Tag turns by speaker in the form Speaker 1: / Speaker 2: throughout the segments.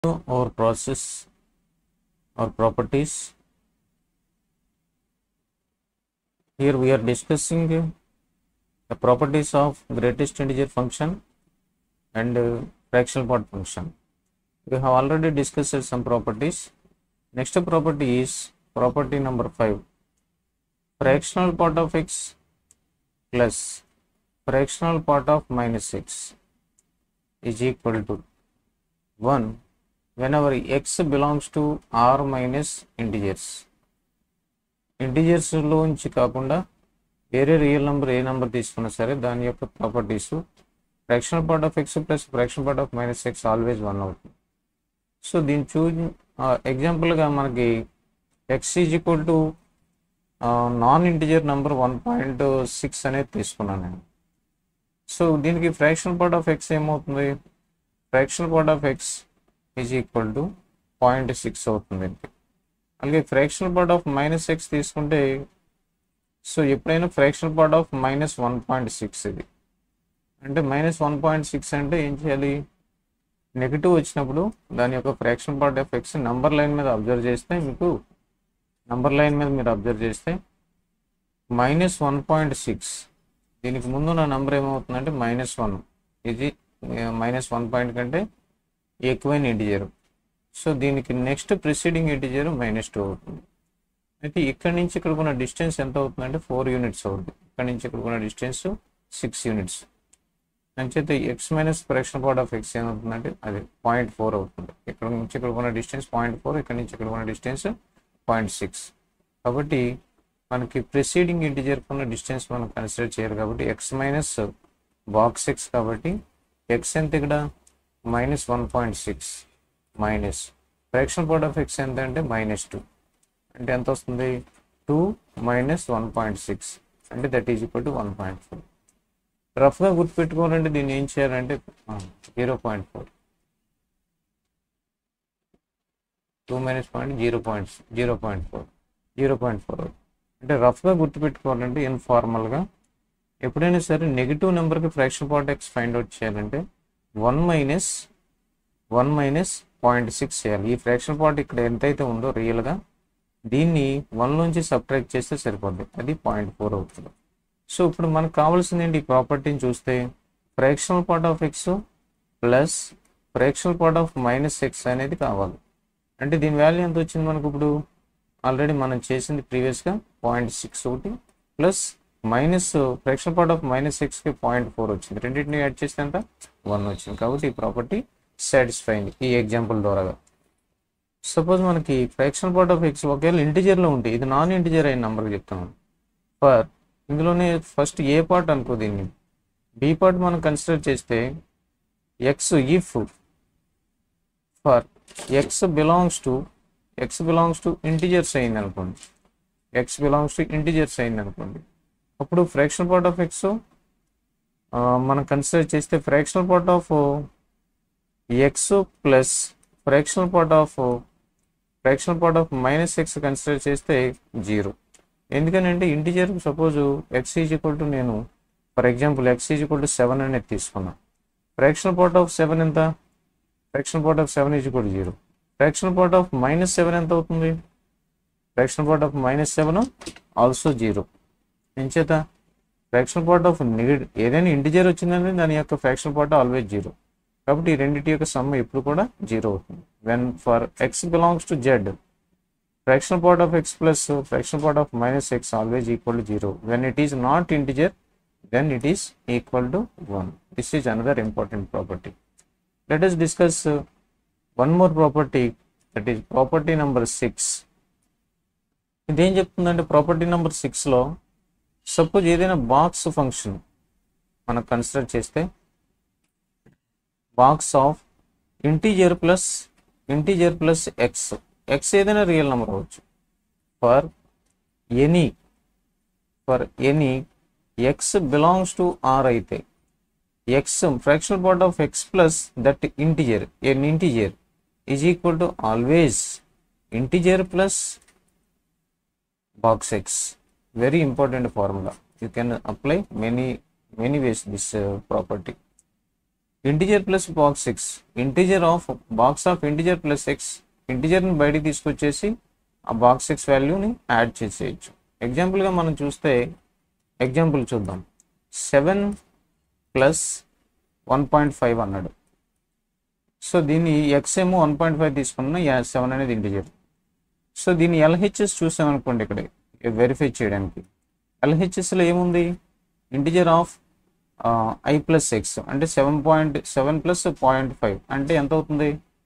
Speaker 1: our process or properties. Here we are discussing uh, the properties of greatest integer function and uh, fractional part function. We have already discussed some properties. Next property is property number 5. Fractional part of x plus fractional part of minus x is equal to 1 whenever x belongs to r minus integers. Integers లోంచి కాకుండా వేరే real number ఏ number తీసుకున్నా సరే దాని యొక్క properties fractional part of x plus fractional part of minus x always one అవుతుంది so దీన్ని చూ ఎగ్జాంపుల్గా మనకి x is equal to non integer number one point six అనేది తీసుకున్నాను నేను సో దీనికి ఫ్రాక్షనల్ పార్ట్ ఆఫ్ ఎక్స్ ఏమవుతుంది fractional part of x is equal to point six అవుతుంది దీనికి అలాగే fractional part of minus x తీసుకుంటే సో ఎప్పుడైనా fractional part of minus one point six ఇది అంటే మైనస్ వన్ పాయింట్ సిక్స్ అంటే ఏం చేయాలి నెగిటివ్ వచ్చినప్పుడు దాని యొక్క fraction part of x number line మీద అబ్జర్వ్ చేస్తే మీకు నంబర్ లైన్ మీద మీరు అబ్జర్వ్ చేస్తే మైనస్ వన్ పాయింట్ సిక్స్ దీనికి ముందు నా నంబర్ ఏమవుతుందంటే మైనస్ వన్ ఇది మైనస్ వన్ పాయింట్ కంటే ఎక్కువైన ఇంటిజర్ సో దీనికి next preceding integer minus two అవుతుంది అయితే ఇక్కడ నుంచి ఇక్కడ ఉన్న డిస్టెన్స్ ఎంత అవుతుందంటే ఫోర్ యూనిట్స్ అవుతుంది ఇక్కడ నుంచి ఇక్కడ ఉన్న డిస్టెన్స్ సిక్స్ యూనిట్స్ అంచేత x minus fraction part of x ఏమవుతుందంటే అది పాయింట్ ఫోర్ అవుతుంది ఇక్కడ నుంచి ఇక్కడ ఉన్న డిస్టెన్స్ పాయింట్ ఫోర్ ఇక్కడ నుంచి ఇక్కడ ఉన్న డిస్టెన్స్ పాయింట్ సిక్స్ కాబట్టి మనకి ప్రిసీడింగ్ ఇంటిజర్ ఉన్న డిస్టెన్స్ మనం కన్సిడర్ చేయాలి కాబట్టి ఎక్స్ మైనస్ బాక్స్ ఎక్స్ కాబట్టి ఎక్స్ ఎంత ఇక్కడ minus one point six minus fraction part of x ఎంత అంటే మైనస్ టూ అంటే ఎంత వస్తుంది two minus one point six అంటే that is equal to one point four రఫ్గా గుర్తుపెట్టుకోవాలంటే దీన్ని ఏం చేయాలంటే zero point four two minus point zero point zero point four zero point four అంటే రఫ్గా గుర్తుపెట్టుకోవాలంటే ఇన్ఫార్మల్గా ఎప్పుడైనా సరే నెగిటివ్ నెంబర్కి fraction part x find out చేయాలంటే one minus one minus point six చేయాలి ఈ ఫ్రాక్షన్ పార్ట్ ఇక్కడ ఎంతైతే ఉందో రియల్గా దీన్ని వన్ నుంచి సబ్ట్రాక్ట్ చేస్తే సరిపోద్ది అది పాయింట్ ఫోర్ అవుతుంది సో ఇప్పుడు మనకు కావాల్సింది ఏంటి ఈ ప్రాపర్టీని చూస్తే fractional part of x plus fractional part of minus x అనేది కావాలి అంటే దీని వాల్యూ ఎంత వచ్చింది మనకు ఇప్పుడు ఆల్రెడీ మనం చేసింది ప్రీవియస్గా పాయింట్ సిక్స్ ఒకటి plus minus fractional part of minus ఎక్స్కి పాయింట్ ఫోర్ వచ్చింది రెండింటిని యాడ్ చేస్తే ఎంత వన్ వచ్చింది కాబట్టి ఈ ప్రాపర్టీ సాటిస్ఫై అయింది ఈ ఎగ్జాంపుల్ ద్వారా సపోజ్ మనకి ఫ్రాక్షనల్ పార్ట్ ఆఫ్ ఎక్స్ ఒకవేళ ఇంటిజర్లో ఉంటే ఇది నాన్ ఇంటిజర్ అయిన నెంబర్కి చెప్తున్నాను ఫర్ ఇందులోనే ఫస్ట్ ఏ పార్ట్ అనుకో దీన్ని బి పార్ట్ మనం కన్సిడర్ చేస్తే x if for x belongs to x belongs to integers అయింది అనుకోండి ఎక్స్ బిలాంగ్స్ టు ఇంటిజర్స్ అయింది అనుకోండి అప్పుడు ఫ్రాక్షనల్ పార్ట్ ఆఫ్ ఎక్స్ మనం కన్సిడర్ చేస్తే fractional part of x plus fractional part of fractional part of minus x consider చేస్తే zero ఎందుకనంటే integer suppose x is equal to నేను for example x is equal to seven అనేది తీసుకున్నా fractional part of seven ఎంత fractional part of seven is equal to zero fractional part of minus seven ఎంత అవుతుంది fractional part of minus seven also zero ఎంచేత fractional part of negative ఏదైనా integer వచ్చిందంటే దాని యొక్క ఫ్రాక్షనల్ పార్ట్ ఆల్వేస్ జీరో కాబట్టి ఈ రెండింటి యొక్క సమ్ ఎప్పుడు కూడా జీరో అవుతుంది when for x belongs to Z fractional part of x plus fractional part of minus x always equal to zero when it is not integer then it is equal to 1. This is another important property. Let us discuss uh, one more property that is property number 6. ఇదేం చెప్తుందంటే property number సిక్స్లో suppose ఏదైనా box function మనం consider చేస్తే box of integer plus integer plus x x ఏదైనా real number అవ్వచ్చు for any for any x belongs to R అయితే x fractional part of x plus that integer n integer is equal to always integer plus box x very important formula you can apply many many ways this property integer plus box x integer of box of integer plus x ఇంటిజర్ని బయటికి తీసుకొచ్చేసి ఆ box X వాల్యూని add చేసేయచ్చు ఎగ్జాంపుల్గా మనం చూస్తే example చూద్దాం seven plus one point five అన్నాడు సో దీన్ని ఎక్స్ ఏమో వన్ పాయింట్ ఫైవ్ తీసుకున్నా సెవెన్ అనేది ఇంటిజర్ సో దీన్ని ఎల్హెచ్ఎస్ చూసామనుకోండి ఇక్కడ వెరిఫై చేయడానికి ఎల్హెచ్ఎస్లో ఏముంది integer of i plus x అంటే seven point seven plus point five అంటే ఎంత అవుతుంది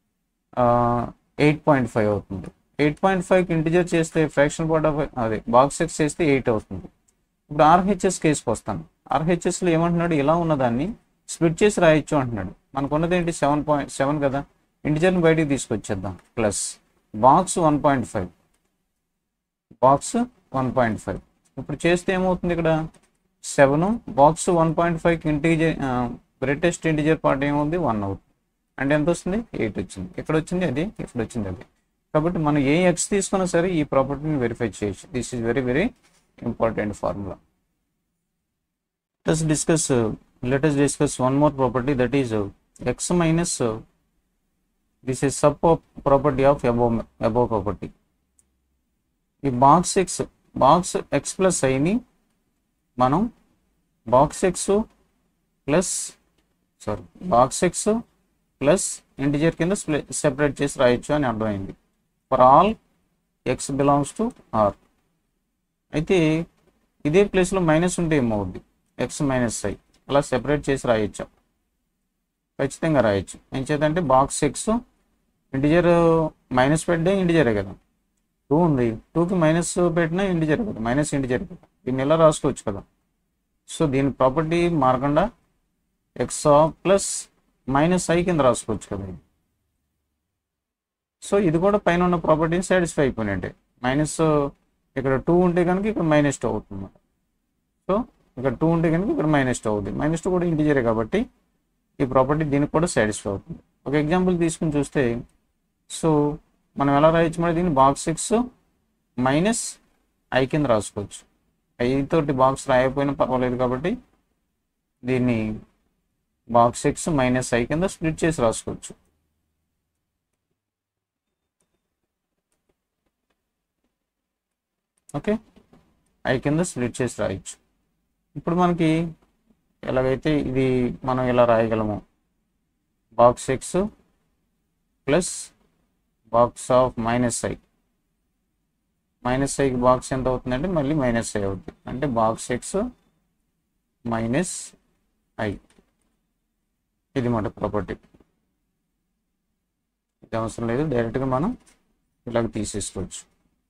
Speaker 1: ఎయిట్ పాయింట్ ఫైవ్ అవుతుంది ఎయిట్ పాయింట్ ఫైవ్కి ఇంటిజర్ చేస్తే ఫ్రాక్షన్ పార్ట్ ఆఫ్ అదే బాక్స్ ఎక్స్ చేస్తే ఎయిట్ అవుతుంది ఇప్పుడు ఆర్హెచ్ఎస్ కేసుకి వస్తాను ఆర్హెచ్ఎస్లో ఏమంటున్నాడు ఇలా ఉన్నదాన్ని స్ప్లిట్ చేసి రాయొచ్చు అంటున్నాడు మనకు ఉన్నది ఏంటి సెవెన్ పాయింట్ సెవెన్ కదా ఇంటిజర్ని బయటికి తీసుకొచ్చేద్దాం plus box one point five box one point five ఇప్పుడు చేస్తే ఏమవుతుంది ఇక్కడ సెవెన్ బాక్స్ వన్ పాయింట్ ఫైవ్కి ఇంటిజర్ గ్రేటెస్ట్ ఇంటిజర్ పార్ట్ ఏముంది వన్ అవుతుంది అంటే ఎంత వస్తుంది ఎయిట్ వచ్చింది ఇక్కడ వచ్చింది అది ఇక్కడ వచ్చింది అది కాబట్టి మనం ఏ ఎక్స్ తీసుకున్నా సరే ఈ ప్రాపర్టీని వెరిఫై చేయొచ్చు this is very very important formula let's discuss let us discuss one more property that is uh, x minus uh, this is sub property of above above property ఈ box x box x plus ఐని మనం box x plus sorry box x plus integer కింద separate చేసి రాయొచ్చు అని అర్థమైంది for all x belongs to R అయితే ఇదే ప్లేస్లో మైనస్ ఉంటే ఏమవుద్ది ఎక్స్ మైనస్ ఐ అలా సెపరేట్ చేసి రాయొచ్చు ఖచ్చితంగా రాయొచ్చు ఏం చేద్దంటే బాక్స్ ఎక్స్ ఇంటిజర్ మైనస్ పెట్టే ఇంటిజరే కదా టూ ఉంది టూకి మైనస్ పెట్టినా ఇంటిజర్ కదా మైనస్ ఇంటిజర్ కదా దీన్ని ఎలా రాసుకోవచ్చు కదా సో దీని ప్రాపర్టీ మారకుండా ఎక్స్ ప్లస్ మైనస్ ఐ కింద రాసుకోవచ్చు కదా ఇది సో ఇది కూడా పైన ఉన్న ప్రాపర్టీని సాటిస్ఫై అయిపోయినట్టే మైనస్ ఇక్కడ టూ ఉంటే కనుక ఇక్కడ మైనస్ టూ అవుతుంది సో ఇక్కడ టూ ఉంటే కనుక ఇక్కడ మైనస్ టూ అవుతుంది మైనస్ టూ కూడా ఇంటిజరే కాబట్టి ఈ ప్రాపర్టీ దీనికి కూడా సాటిస్ఫై అవుతుంది ఒక ఎగ్జాంపుల్ తీసుకుని చూస్తే సో మనం ఎలా రాయొచ్చు మరి దీన్ని బాక్స్ సిక్స్ మైనస్ ఐ కింద రాసుకోవచ్చు ఐ తోటి బాక్స్ రాయకపోయినా పర్వాలేదు కాబట్టి దీన్ని బాక్స్ సిక్స్ మైనస్ ఐ కింద స్ప్లిట్ చేసి రాసుకోవచ్చు ఓకే ఐ కింద స్ప్లిట్ చేసి రాయొచ్చు ఇప్పుడు మనకి ఎలాగైతే ఇది మనం ఇలా రాయగలము box x plus box of minus i minus ఐకి బాక్స్ ఎంత అవుతుందంటే మళ్ళీ మైనస్ ఐ అవుతుంది అంటే బాక్స్ ఎక్స్ మైనస్ ఐ ఇది మాట ప్రాపర్టీ ఇది అవసరం లేదు డైరెక్ట్గా మనం ఇలాగ తీసేసుకోవచ్చు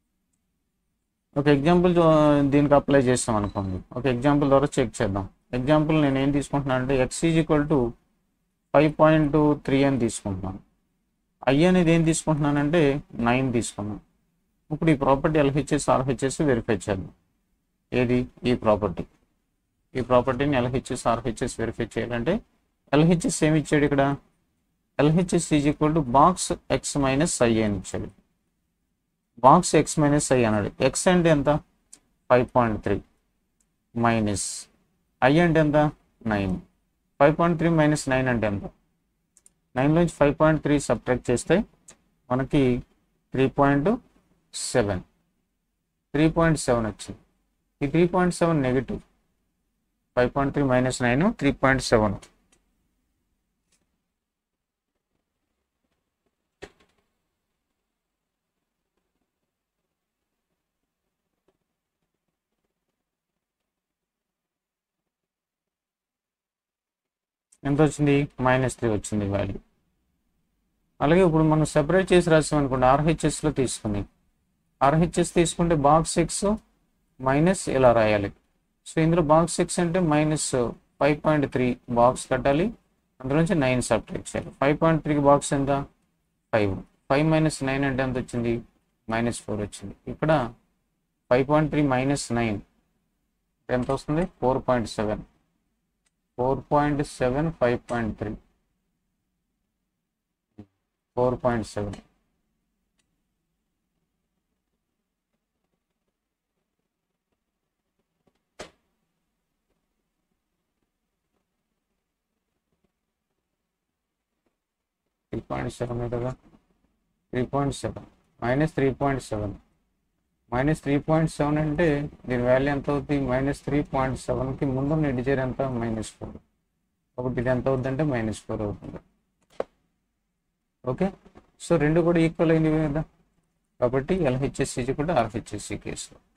Speaker 1: ఒక ఎగ్జాంపుల్ దీనికి అప్లై చేస్తాం అనుకోండి ఒక ఎగ్జాంపుల్ ద్వారా చెక్ చేద్దాం ఎగ్జాంపుల్ నేను ఏం తీసుకుంటున్నాను అంటే x is equal to five point three అని తీసుకుంటున్నాను ఐ అనేది ఏం తీసుకుంటున్నానంటే నైన్ తీసుకున్నాను ఇప్పుడు ఈ ప్రాపర్టీ ఎల్హెచ్ఎస్ ఆర్హెచ్ఎస్ వెరిఫై చేద్దాం ఏది ఈ ప్రాపర్టీ ఈ ప్రాపర్టీని ఎల్హెచ్ఎస్ ఆర్హెచ్ఎస్ వెరిఫై చేయాలంటే ఎల్హెచ్ఎస్ ఏమి ఇచ్చాడు ఇక్కడ LHS is equal to box x minus i అని ఇచ్చాడు బాక్స్ ఎక్స్ మైనస్ ఐ అన్నాడు ఎక్స్ అంటే ఎంత five point three minus i అంటే ఎంత nine five point three minus nine అంటే ఎంత నైన్లోంచి ఫైవ్ పాయింట్ త్రీ సబ్ట్రాక్ట్ చేస్తే మనకి three point seven three point seven వచ్చింది ఈ three point seven negative five point three minus nine three point seven ఎంత వచ్చింది మైనస్ త్రీ వచ్చింది వాల్యూ అలాగే ఇప్పుడు మనం సెపరేట్ చేసి రాసాం అనుకోండి ఆర్హెచ్ఎస్లో తీసుకుని ఆర్హెచ్ఎస్ తీసుకుంటే బాక్స్ సిక్స్ మైనస్ ఇలా రాయాలి సో ఇందులో బాక్స్ సిక్స్ అంటే minus five point three box కట్టాలి అందులో నుంచి నైన్ సబ్ట్రాక్ట్ చేయాలి ఫైవ్ పాయింట్ త్రీకి బాక్స్ ఎంత ఫైవ్ ఫైవ్ మైనస్ నైన్ అంటే ఎంత వచ్చింది మైనస్ ఫోర్ వచ్చింది ఇక్కడ five point three minus nine ఎంత వస్తుంది four point seven four point seven five point three four point seven point seven కదా three point seven minus three point seven minus three point seven అంటే దీని value ఎంత అవుతుంది minus three point సెవెన్కి ముందున్న integer ఎంత మైనస్ ఫోర్ కాబట్టి ఇది ఎంత అవుతుంది అంటే మైనస్ ఫోర్ అవుతుంది ఓకే సో రెండు కూడా ఈక్వల్ అయినవి కదా కాబట్టి ఎల్హెచ్ఎస్సి కూడా ఆర్హెచ్ఎస్సి కేసులో